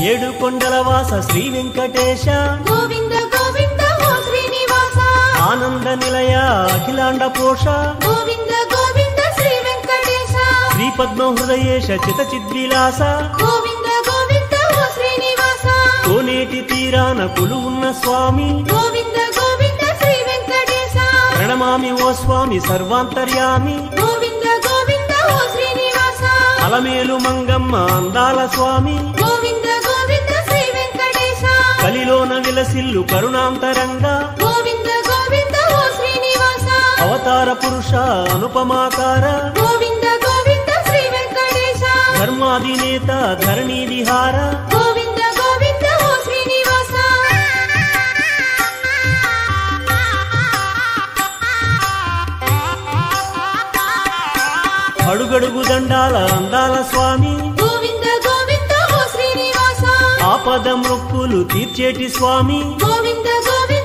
ఏడు కొండల వాస శ్రీ వెంకటేశ గోవింద గోవింద ఓ శ్రీనివాస ఆనంద నిలయ అఖిలాండ పోష గోవింద గోవింద శ్రీ వెంకటేశ శ్రీ పద్మ హృదయేశ చిత చిద్విలాస గోవింద గోవింద ఓ శ్రీనివాస కోనేటి తీరాన కొలువున్న స్వామి గోవింద గోవింద శ్రీ వెంకటేశ ప్రణమామి ఓ స్వామి సర్వాంతర్యామి గోవింద గోవింద ఓ శ్రీనివాస అలమేలు మంగమ్మ అందాల స్వామి గోవింద గోవింద శ్రీ వెంకటేశ కలిలోన విలసిల్లు కరుణాంతరంగా గోవింద గోవింద ఓ శ్రీనివాస అవతార పురుష అనుపమాకార గోవింద గోవింద శ్రీ వెంకటేశ ధర్మాధినేత ధరణి విహార గోవింద గోవింద ఓ శ్రీనివాస అడుగడుగు దండాల అందాల స్వామి గోవింద గోవింద ఓ శ్రీనివాస ఆపద మొక్కులు తీర్చేటి స్వామి గోవింద గోవింద